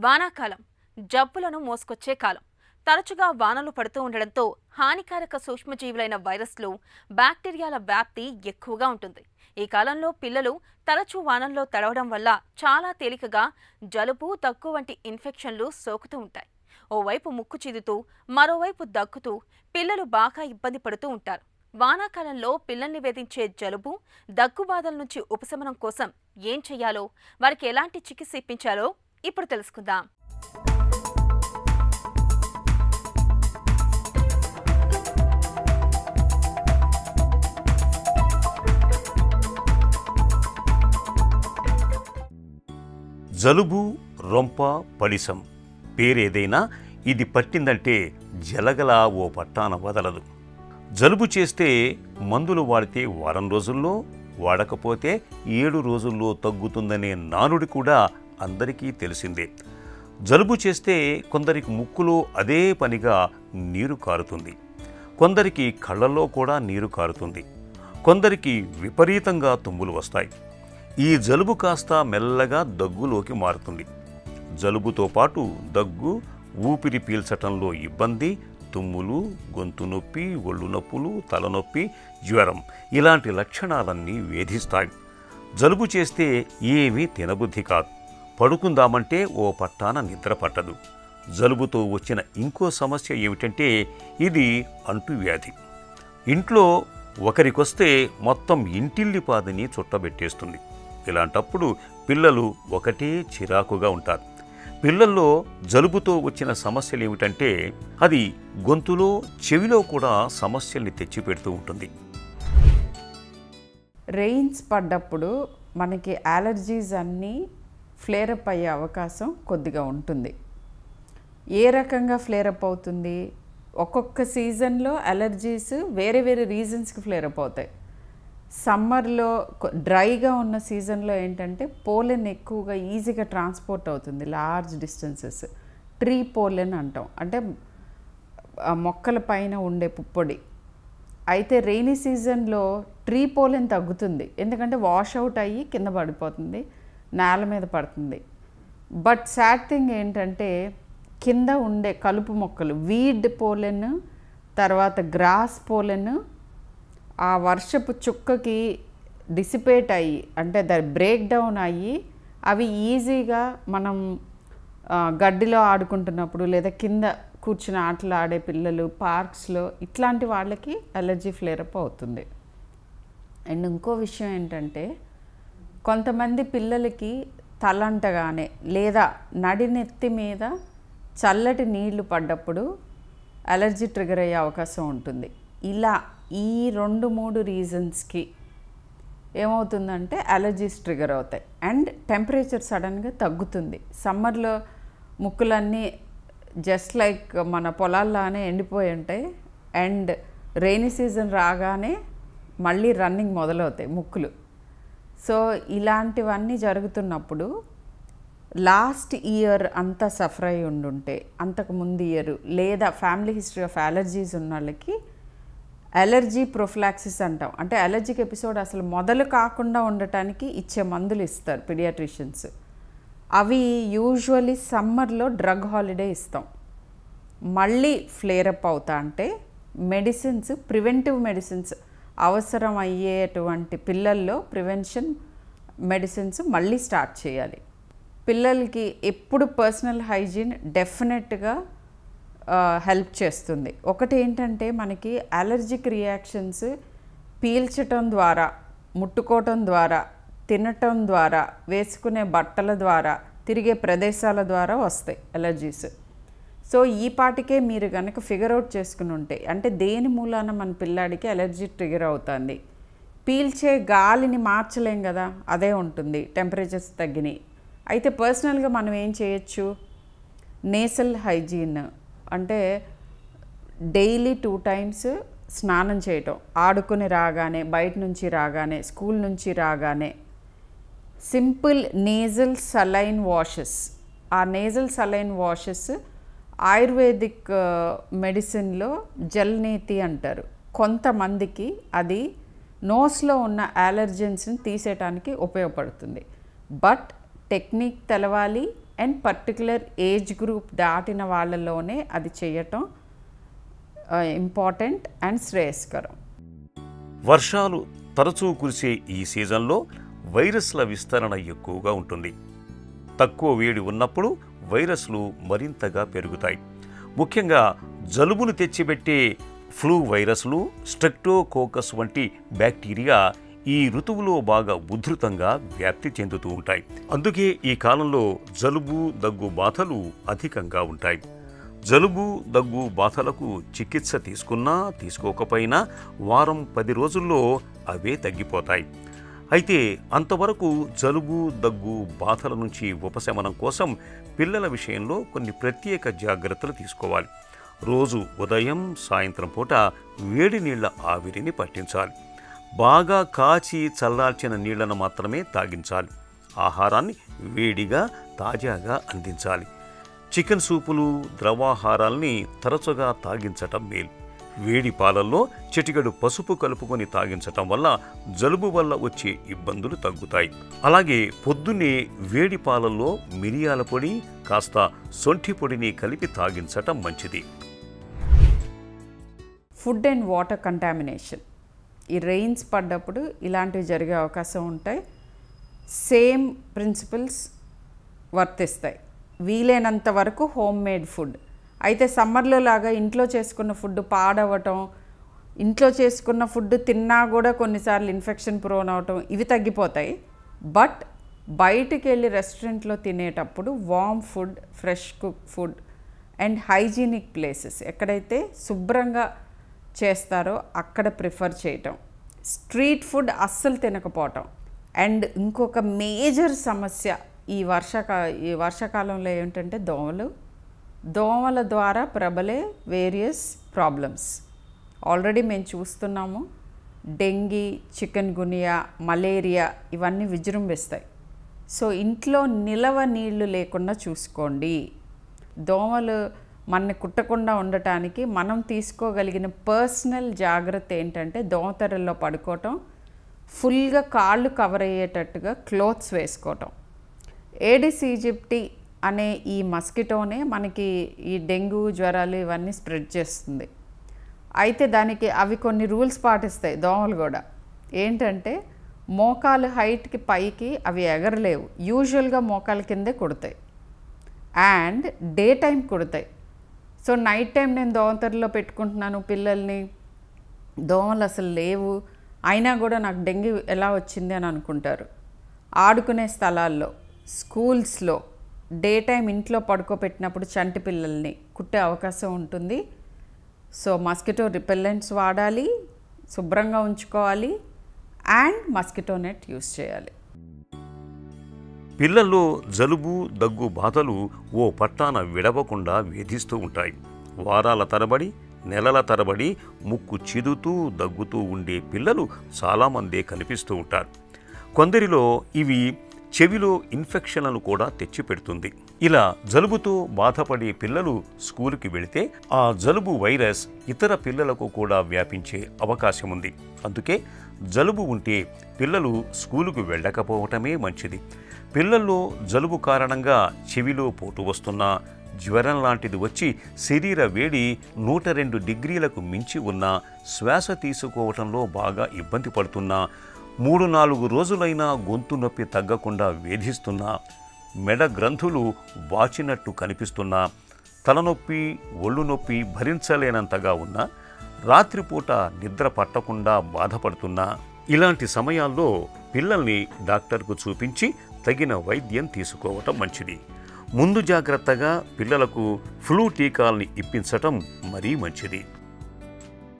వానాకాలం జబ్బులను మోసుకొచ్చే కాలం తరచుగా వానలు పడుతూ ఉండడంతో హానికారక సూక్ష్మజీవులైన వైరస్లు బ్యాక్టీరియాల వ్యాప్తి ఎక్కువగా ఉంటుంది ఈ కాలంలో పిల్లలు తరచూ వానల్లో తడవడం వల్ల చాలా తేలికగా జలుబు దగ్గు వంటి ఇన్ఫెక్షన్లు సోకుతూ ఉంటాయి ఓవైపు ముక్కు చిదుతూ మరోవైపు దగ్గుతూ పిల్లలు బాగా ఇబ్బంది పడుతూ ఉంటారు వానాకాలంలో పిల్లల్ని వేధించే జలుబు దగ్గు బాధల నుంచి ఉపశమనం కోసం ఏం చెయ్యాలో వారికి ఎలాంటి చికిత్స ఇప్పించాలో ఇప్పుడు తెలుసుకుందాం జలుబు రొంప పడిసం పేరేదైనా ఇది పట్టిందంటే జలగల ఓ పట్టాన వదలదు జలుబు చేస్తే మందులు వాడితే వారం రోజుల్లో వాడకపోతే ఏడు రోజుల్లో తగ్గుతుందనే నానుడి కూడా అందరికీ తెలిసిందే జలుబు చేస్తే కొందరికి ముక్కులో అదే పనిగా నీరు కారుతుంది కొందరికి కళ్ళల్లో కూడా నీరు కారుతుంది కొందరికి విపరీతంగా తుమ్ములు వస్తాయి ఈ జలుబు కాస్త మెల్లగా దగ్గులోకి మారుతుంది జలుబుతో పాటు దగ్గు ఊపిరి పీల్చటంలో ఇబ్బంది తుమ్ములు గొంతు నొప్పి ఒళ్ళు నొప్పులు తలనొప్పి జ్వరం ఇలాంటి లక్షణాలన్నీ వేధిస్తాయి జలుబు చేస్తే ఏమీ తినబుద్ధి కాదు పడుకుందామంటే ఓ పట్టాన నిద్ర పట్టదు జలుబుతో వచ్చిన ఇంకో సమస్య ఏమిటంటే ఇది అంటువ్యాధి ఇంట్లో ఒకరికొస్తే మొత్తం ఇంటిల్లిపాదిని చుట్టబెట్టేస్తుంది ఇలాంటప్పుడు పిల్లలు ఒకటే చిరాకుగా ఉంటారు పిల్లల్లో జలుబుతో వచ్చిన సమస్యలు ఏమిటంటే అది గొంతులో చెవిలో కూడా సమస్యల్ని తెచ్చిపెడుతూ ఉంటుంది రెయిన్స్ పడ్డప్పుడు మనకి అలర్జీస్ అన్నీ ఫ్లేరప్ అయ్యే అవకాశం కొద్దిగా ఉంటుంది ఏ రకంగా ఫ్లేరప్ అవుతుంది ఒక్కొక్క సీజన్లో అలర్జీస్ వేరే వేరే రీజన్స్కి ఫ్లేరప్ అవుతాయి సమ్మర్లో డ్రైగా ఉన్న సీజన్లో ఏంటంటే పోలెన్ ఎక్కువగా ఈజీగా ట్రాన్స్పోర్ట్ అవుతుంది లార్జ్ డిస్టెన్సెస్ ట్రీ పోలెన్ అంటాం అంటే ఆ మొక్కల పైన ఉండే పుప్పొడి అయితే రెయినీ సీజన్లో ట్రీ పోలెన్ తగ్గుతుంది ఎందుకంటే వాష్ అవుట్ అయ్యి కింద పడిపోతుంది నేల మీద పడుతుంది బట్ సాడ్ థింగ్ ఏంటంటే కింద ఉండే కలుపు మొక్కలు వీడ్ పోలెన్ తర్వాత గ్రాస్ పోలెన్ ఆ వర్షపు చుక్కకి డిసిపేట్ అయ్యి అంటే దాని బ్రేక్ డౌన్ అయ్యి అవి ఈజీగా మనం ఆ, గడ్డిలో ఆడుకుంటున్నప్పుడు లేదా కింద కూర్చుని ఆటలు ఆడే పిల్లలు పార్క్స్లో ఇట్లాంటి వాళ్ళకి అలర్జీ ఫ్లేరప్ అవుతుంది అండ్ ఇంకో విషయం ఏంటంటే కొంతమంది పిల్లలకి తలంటగానే లేదా నడినెత్తి మీద చల్లటి నీళ్లు పడ్డప్పుడు అలర్జీ ట్రిగర్ అయ్యే అవకాశం ఉంటుంది ఇలా ఈ రెండు మూడు రీజన్స్కి ఏమవుతుందంటే అలర్జీస్ ట్రిగర్ అవుతాయి అండ్ టెంపరేచర్ సడన్గా తగ్గుతుంది సమ్మర్లో ముక్కులన్నీ జస్ట్ లైక్ మన పొలాల్లానే ఎండిపోయి ఉంటాయి అండ్ రెయినీ సీజన్ రాగానే మళ్ళీ రన్నింగ్ మొదలవుతాయి ముక్కులు సో ఇలాంటివన్నీ జరుగుతున్నప్పుడు లాస్ట్ ఇయర్ అంతా సఫర్ అయి ఉండుంటే అంతకు ముందు ఇయర్ లేదా ఫ్యామిలీ హిస్టరీ ఆఫ్ అలర్జీస్ ఉన్న వాళ్ళకి అలర్జీ ప్రొఫ్లాక్సిస్ అంటాం అంటే అలర్జిక్ ఎపిసోడ్ అసలు మొదలు కాకుండా ఉండటానికి ఇచ్చే మందులు ఇస్తారు పిడియాట్రిషియన్స్ అవి యూజువలీ సమ్మర్లో డ్రగ్ హాలిడే ఇస్తాం మళ్ళీ ఫ్లేరప్ అవుతా అంటే మెడిసిన్స్ ప్రివెంటివ్ మెడిసిన్స్ అవసరం అయ్యేటువంటి పిల్లల్లో ప్రివెన్షన్ మెడిసిన్స్ మళ్ళీ స్టార్ట్ చేయాలి పిల్లలకి ఎప్పుడు పర్సనల్ హైజీన్ డెఫినెట్గా హెల్ప్ చేస్తుంది ఒకటి ఏంటంటే మనకి అలర్జిక్ రియాక్షన్స్ పీల్చటం ద్వారా ముట్టుకోవటం ద్వారా తినటం ద్వారా వేసుకునే బట్టల ద్వారా తిరిగే ప్రదేశాల ద్వారా వస్తాయి అలర్జీస్ సో ఈ పాటికే మీరు కనుక ఫిగర్ అవుట్ చేసుకుని ఉంటే అంటే దేని మూలాన మన పిల్లాడికి అలర్జీ ట్రిగర్ అవుతుంది పీల్చే గాలిని మార్చలేం కదా అదే ఉంటుంది టెంపరేచర్స్ తగ్గినాయి అయితే పర్సనల్గా మనం ఏం చేయొచ్చు నేసల్ హైజీన్ అంటే డైలీ టూ టైమ్స్ స్నానం చేయటం ఆడుకుని రాగానే బయట నుంచి రాగానే స్కూల్ నుంచి రాగానే సింపుల్ నేజల్ సలైన్ వాషెస్ ఆ నేజల్ సలైన్ వాషెస్ ఆయుర్వేదిక్ మెడిసిన్లో జల్నేతి అంటారు కొంతమందికి అది నోస్లో ఉన్న అలర్జెన్స్ని తీసేయటానికి ఉపయోగపడుతుంది బట్ టెక్నిక్ తెలవాలి అండ్ పర్టికులర్ ఏజ్ గ్రూప్ దాటిన వాళ్ళలోనే అది చేయటం ఇంపార్టెంట్ అండ్ శ్రేయస్కరం వర్షాలు తరచూ కురిసే ఈ సీజన్లో వైరస్ల విస్తరణ ఎక్కువగా ఉంటుంది తక్కువ వేడి ఉన్నప్పుడు వైరస్లు మరింతగా పెరుగుతాయి ముఖ్యంగా జలుబును తెచ్చిపెట్టే ఫ్లూ వైరస్లు స్ట్రెక్టోకోకస్ వంటి బ్యాక్టీరియా ఈ ఋతువులో బాగా ఉధృతంగా వ్యాప్తి చెందుతూ ఉంటాయి అందుకే ఈ కాలంలో జలుబు దగ్గు బాధలు అధికంగా ఉంటాయి జలుబు దగ్గు బాధలకు చికిత్స తీసుకున్నా తీసుకోకపోయినా వారం పది రోజుల్లో అవే తగ్గిపోతాయి అయితే అంతవరకు జలుబు దగ్గు బాధల నుంచి ఉపశమనం కోసం పిల్లల విషయంలో కొన్ని ప్రత్యేక జాగ్రత్తలు తీసుకోవాలి రోజు ఉదయం సాయంత్రం పూట వేడి నీళ్ల ఆవిరిని పట్టించాలి బాగా కాచి చల్లార్చిన నీళ్లను మాత్రమే తాగించాలి ఆహారాన్ని వేడిగా తాజాగా అందించాలి చికెన్ సూపులు ద్రవాహారాల్ని తరచుగా తాగించటం మేలు వేడి పాలల్లో చిటికెడు పసుపు కలుపుకొని తాగించటం వల్ల జలుబు వల్ల వచ్చే ఇబ్బందులు తగ్గుతాయి అలాగే పొద్దున్నే వేడి పాలల్లో మిరియాల పొడి కాస్త సొంఠి పొడిని కలిపి తాగించటం మంచిది ఫుడ్ అండ్ వాటర్ కంటామినేషన్ ఈ రెయిన్స్ పడ్డప్పుడు ఇలాంటివి జరిగే అవకాశం ఉంటాయి సేమ్ ప్రిన్సిపల్స్ వర్తిస్తాయి వీలైనంత వరకు హోమ్ మేడ్ ఫుడ్ అయితే సమ్మర్లో లాగా ఇంట్లో చేసుకున్న ఫుడ్ పాడవటం ఇంట్లో చేసుకున్న ఫుడ్ తిన్నా కూడా కొన్నిసార్లు ఇన్ఫెక్షన్ ప్రోన్ అవటం ఇవి తగ్గిపోతాయి బట్ బయటికి వెళ్ళి రెస్టారెంట్లో తినేటప్పుడు warm food fresh cook food and hygienic places ఎక్కడైతే శుభ్రంగా చేస్తారో అక్కడ ప్రిఫర్ చేయటం స్ట్రీట్ ఫుడ్ అస్సలు తినకపోవటం అండ్ ఇంకొక మేజర్ సమస్య ఈ వర్షాకా ఈ వర్షాకాలంలో ఏమిటంటే దోమలు దోమల ద్వారా ప్రబలే వేరియస్ ప్రాబ్లమ్స్ ఆల్రెడీ మేము చూస్తున్నాము డెంగీ చికెన్ గునియా మలేరియా ఇవన్నీ విజృంభిస్తాయి సో ఇంట్లో నిలవ నీళ్లు లేకుండా చూసుకోండి దోమలు మనని కుట్టకుండా ఉండటానికి మనం తీసుకోగలిగిన పర్సనల్ జాగ్రత్త ఏంటంటే దోమతెరల్లో పడుకోవటం ఫుల్గా కాళ్ళు కవర్ అయ్యేటట్టుగా క్లోత్స్ వేసుకోవటం ఏడిస్ ఈజిప్టి అనే ఈ మస్కిటోనే మనకి ఈ డెంగ్యూ జ్వరాలు ఇవన్నీ స్ప్రెడ్ చేస్తుంది అయితే దానికి అవి కొన్ని రూల్స్ పాటిస్తాయి దోమలు కూడా ఏంటంటే మోకాలు హైట్కి పైకి అవి ఎగరలేవు యూజువల్గా మోకాల కిందే కుడతాయి అండ్ డే టైం కుడతాయి సో నైట్ టైం నేను దోమతెరలో పెట్టుకుంటున్నాను పిల్లల్ని దోమలు అసలు లేవు అయినా కూడా నాకు డెంగ్యూ ఎలా వచ్చింది అని అనుకుంటారు ఆడుకునే స్థలాల్లో స్కూల్స్లో డే టైం ఇంట్లో పడుకోబెట్టినప్పుడు చంటి పిల్లల్ని కుట్టే అవకాశం ఉంటుంది సో మస్కిటో రిపెల్లెంట్స్ వాడాలి శుభ్రంగా ఉంచుకోవాలి అండ్ మస్కిటో నెట్ యూస్ చేయాలి పిల్లల్లో జలుబు దగ్గు బాధలు ఓ పట్టాన విడవకుండా వేధిస్తూ ఉంటాయి వారాల తరబడి నెలల తరబడి ముక్కు చిదుతూ దగ్గుతూ ఉండే పిల్లలు చాలామందే కనిపిస్తూ ఉంటారు కొందరిలో ఇవి చెవిలో ఇన్ఫెక్షన్లను కూడా తెచ్చిపెడుతుంది ఇలా జలుబుతో బాధపడే పిల్లలు స్కూలుకి వెళితే ఆ జలుబు వైరస్ ఇతర పిల్లలకు కూడా వ్యాపించే అవకాశం ఉంది అందుకే జలుబు ఉంటే పిల్లలు స్కూలుకు వెళ్ళకపోవటమే మంచిది పిల్లల్లో జలుబు కారణంగా చెవిలో పోటు వస్తున్నా జ్వరం లాంటిది వచ్చి శరీర వేడి నూట రెండు డిగ్రీలకు మించి ఉన్న శ్వాస తీసుకోవటంలో బాగా ఇబ్బంది పడుతున్నా మూడు నాలుగు రోజులైనా గొంతు నొప్పి తగ్గకుండా వేధిస్తున్నా మెడ గ్రంథులు వాచినట్టు కనిపిస్తున్నా తలనొప్పి ఒళ్ళు నొప్పి భరించలేనంతగా ఉన్నా రాత్రిపూట నిద్ర పట్టకుండా బాధపడుతున్నా ఇలాంటి సమయాల్లో పిల్లల్ని డాక్టర్కు చూపించి తగిన వైద్యం తీసుకోవటం మంచిది ముందు జాగ్రత్తగా పిల్లలకు ఫ్లూ టీకాల్ని ఇప్పించటం మరీ మంచిది